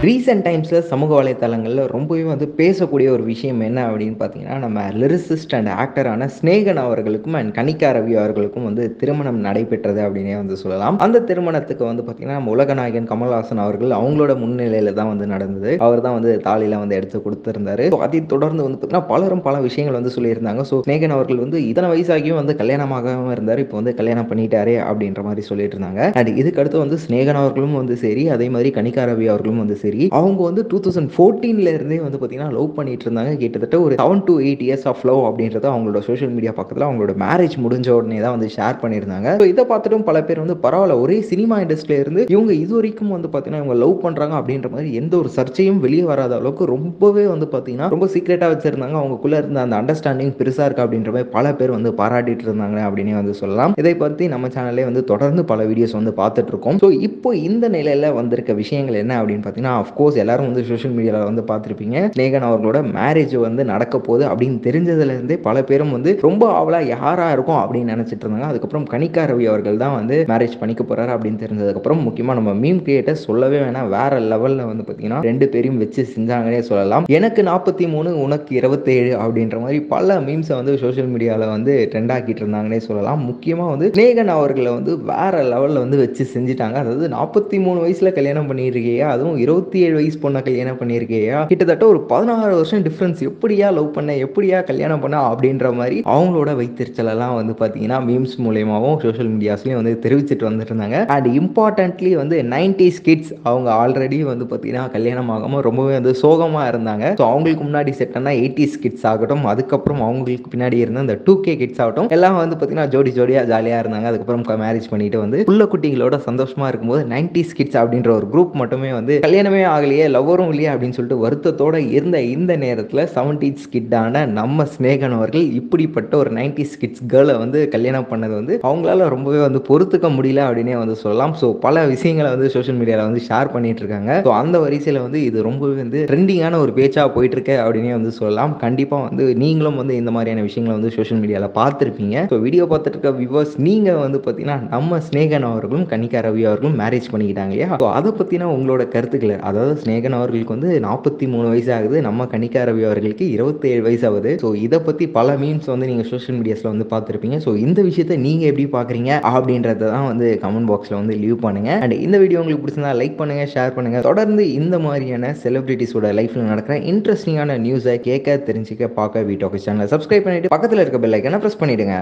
recent டைம்ஸில் சமூக வலைத்தளங்களில் ரொம்பவே வந்து பேசக்கூடிய ஒரு விஷயம் என்ன அப்படின்னு பார்த்தீங்கன்னா நம்ம லிரிசிஸ்ட் அண்ட் ஆக்டரான ஸ்னேகன் அவர்களுக்கும் அண்ட் கனிகா ரவி அவர்களுக்கும் வந்து திருமணம் நடைபெற்றது அப்படின்னே வந்து சொல்லலாம் அந்த திருமணத்துக்கு வந்து பார்த்தீங்கன்னா நம்ம உலகநாயகன் கமல்ஹாசன் அவர்கள் அவங்களோட முன்னிலையில் தான் வந்து நடந்தது அவர் தான் வந்து தாலியில் வந்து எடுத்து கொடுத்துருந்தாரு ஸோ அதை தொடர்ந்து வந்து பார்த்தீங்கன்னா பலரும் பல விஷயங்கள் வந்து சொல்லியிருந்தாங்க ஸோ ஸ்னேகன் அவர்கள் வந்து இத்தனை வயசாகியும் வந்து கல்யாணமாகாமல் இருந்தார் இப்போ வந்து கல்யாணம் பண்ணிட்டாரே அப்படின்ற மாதிரி சொல்லிட்டு இருந்தாங்க அண்ட் இதுக்கு அடுத்து வந்து ஸ்னேகன் அவர்களும் வந்து சரி அதே மாதிரி கனிகா ரவி அவர்களும் வந்து சரி அவங்க வந்து டூ தௌசண்ட் ஃபோர்டீன்ல இருந்தே வந்து பார்த்தீங்கன்னா லவ் பண்ணிட்டு இருந்தாங்க கிட்டத்தட்ட ஒரு seven to eight years of love அப்படின்றத அவங்களோட சோஷியல் மீடியா பக்கத்தில் அவங்களோட மேரேஜ் முடிஞ்ச உடனே தான் வந்து ஷேர் பண்ணியிருந்தாங்க ஸோ இதை பார்த்துட்டும் பல பேர் வந்து பரவாயில்ல ஒரே சினிமா இண்டஸ்ட்ரியில இருந்து இவங்க இது வரைக்கும் வந்து பார்த்தீங்கன்னா இவங்க லவ் பண்ணுறாங்க அப்படின்ற மாதிரி எந்த ஒரு சர்ச்சையும் வெளியே வராத அளவுக்கு ரொம்பவே வந்து பார்த்தீங்கன்னா ரொம்ப சீக்ரெட்டாக வச்சிருந்தாங்க அவங்களுக்குள்ள இருந்த அந்த அண்டர்ஸ்டாண்டிங் பெருசாக இருக்கு அப்படின்ற மாதிரி பல பேர் வந்து பாராட்டிட்டு இருந்தாங்க அப்படின்னு வந்து சொல்லலாம் இதை பற்றி நம்ம சேனல்லே வந்து தொடர்ந்து பல வீடியோஸ் வந்து பார்த்துட்டு இருக்கோம் ஸோ இப்போ இந்த நிலையில் வந்திருக்க விஷயங்கள் என்ன அப்படின்னு பார்த்தீங்கன்னா அஃப்கோர்ஸ் எல்லாரும் வந்து சோஷியல் மீடியாவில் வந்து பார்த்துருப்பீங்க ஸ்னேகன் அவர்களோட மேரேஜ் வந்து நடக்க போகுது அப்படின்னு தெரிஞ்சதுலேருந்தே பல பேரும் வந்து ரொம்ப ஆவலாக யாராக இருக்கும் அப்படின்னு நினச்சிட்டு இருந்தாங்க அதுக்கப்புறம் கனிகா ரவி அவர்கள் தான் வந்து மேரேஜ் பண்ணிக்க போகிறாரு அப்படின்னு தெரிஞ்சதுக்கப்புறம் முக்கியமாக நம்ம மீம் கிரியேட்டர் சொல்லவே வேணாம் வேற லெவலில் வந்து பார்த்தீங்கன்னா ரெண்டு பேரையும் வச்சு செஞ்சாங்கன்னே சொல்லலாம் எனக்கு நாற்பத்தி மூணு உனக்கு இருபத்தேழு அப்படின்ற மாதிரி பல மீம்ஸை வந்து சோஷியல் மீடியாவில் வந்து ட்ரெண்ட் ஆக்கிட்டு இருந்தாங்கன்னே சொல்லலாம் முக்கியமாக வந்து ஸ்னேகன் அவர்களை வந்து வேற லெவலில் வந்து வச்சு செஞ்சுட்டாங்க அதாவது நாற்பத்தி மூணு வயசில் கல்யாணம் பண்ணியிருக்கியா அதுவும் இருபத்தி ஏழு வயசு பொண்ணை கல்யாணம் பண்ணியிருக்கியா கிட்டத்தட்ட ஒரு பதினாறு வருஷம் டிஃப்ரென்ஸ் எப்படியா லவ் பண்ண எப்படியா கல்யாணம் பண்ண அப்படின்ற மாதிரி அவங்களோட வைத்திருச்சலெல்லாம் வந்து பார்த்தீங்கன்னா மீம்ஸ் மூலியமாகவும் சோஷியல் மீடியாஸ்லையும் வந்து தெரிவிச்சிட்டு வந்துட்டு இருந்தாங்க அண்ட் இம்பார்ட்டன்ட்லி வந்து நைன்டிஸ் கிட்ஸ் அவங்க ஆல்ரெடி வந்து பார்த்தீங்கன்னா கல்யாணம் ஆகாமல் ரொம்பவே வந்து சோகமாக இருந்தாங்க ஸோ அவங்களுக்கு முன்னாடி செட் ஆனால் எயிட்டிஸ் கிட்ஸ் ஆகட்டும் அதுக்கப்புறம் அவங்களுக்கு பின்னாடி இருந்த அந்த டூ கே கிட்ஸ் ஆகட்டும் எல்லாம் வந்து பார்த்தீங்கன்னா ஜோடி ஜோடியாக ஜாலியாக இருந்தாங்க அதுக்கப்புறம் மேரேஜ் பண்ணிட்டு வந்து புள்ள குட்டிகளோட சந்தோஷமா இருக்கும்போது நைன்டிஸ் கிட்ஸ் அப்படின்ற ஒரு குரூப் மட்டுமே வந்து கல்யாணமே ஆகலையே லவ்வரும் இல்லையே அப்படின்னு சொல்லிட்டு வருத்தத்தோட இருந்த இந்த நேரத்தில் செவன்டீஸ் கிட்டான நம்ம ஸ்னேகன் அவர்கள் இப்படிப்பட்ட ஒரு நைன்டிஸ் கிட்ஸ் கேர்ளை வந்து கல்யாணம் பண்ணது வந்து அவங்களால ரொம்பவே வந்து பொறுத்துக்க முடியல அப்படின்னே வந்து சொல்லலாம் ஸோ பல விஷயங்களை வந்து சோஷியல் மீடியாவில் வந்து ஷேர் பண்ணிட்டு இருக்காங்க ஸோ அந்த வரிசையில் வந்து இது ரொம்பவே வந்து ட்ரெண்டிங்கான ஒரு பேச்சாக போயிட்டு இருக்கு அப்படின்னே வந்து சொல்லலாம் கண்டிப்பாக வந்து நீங்களும் வந்து இந்த மாதிரியான விஷயங்களை வந்து சோஷியல் மீடியாவில் பார்த்துருப்பீங்க ஸோ வீடியோ பார்த்துட்டு இருக்க வியூவர்ஸ் நீங்கள் வந்து பார்த்தீங்கன்னா நம்ம ஸ்னேகன் அவர்களும் கனிகா ரவி அவர்களும் மேரேஜ் பண்ணிக்கிட்டாங்க இல்லையா ஸோ அதை பற்றின உங்களோட கருத்துக்களை அதாவது ஸ்னேகன் அவர்களுக்கு வந்து நாற்பத்தி மூணு வயசு ஆகுது நம்ம கனிகா ரவி அவர்களுக்கு இருபத்தேழு வயசு ஆகுது ஸோ இதை பற்றி பல மீம்ஸ் வந்து நீங்கள் சோஷியல் மீடியாஸில் வந்து பார்த்துருப்பீங்க ஸோ இந்த விஷயத்தை நீங்கள் எப்படி பார்க்குறீங்க அப்படின்றத தான் வந்து கமெண்ட் பாக்ஸில் வந்து லீவ் பண்ணுங்க அண்ட் இந்த வீடியோ உங்களுக்கு பிடிச்சிருந்தா லைக் பண்ணுங்க ஷேர் பண்ணுங்க தொடர்ந்து இந்த மாதிரியான செலிபிரிட்டிஸோட லைஃப்பில் நடக்கிற இன்ட்ரெஸ்டிங்கான நியூஸை கேட்க தெரிஞ்சுக்க பார்க்க வீட்டோக்கு சேனலை சப்ஸ்கிரைப் பண்ணிட்டு பக்கத்தில் இருக்க பெல் ஐக்கனை ப்ரெஸ் பண்ணிடுங்க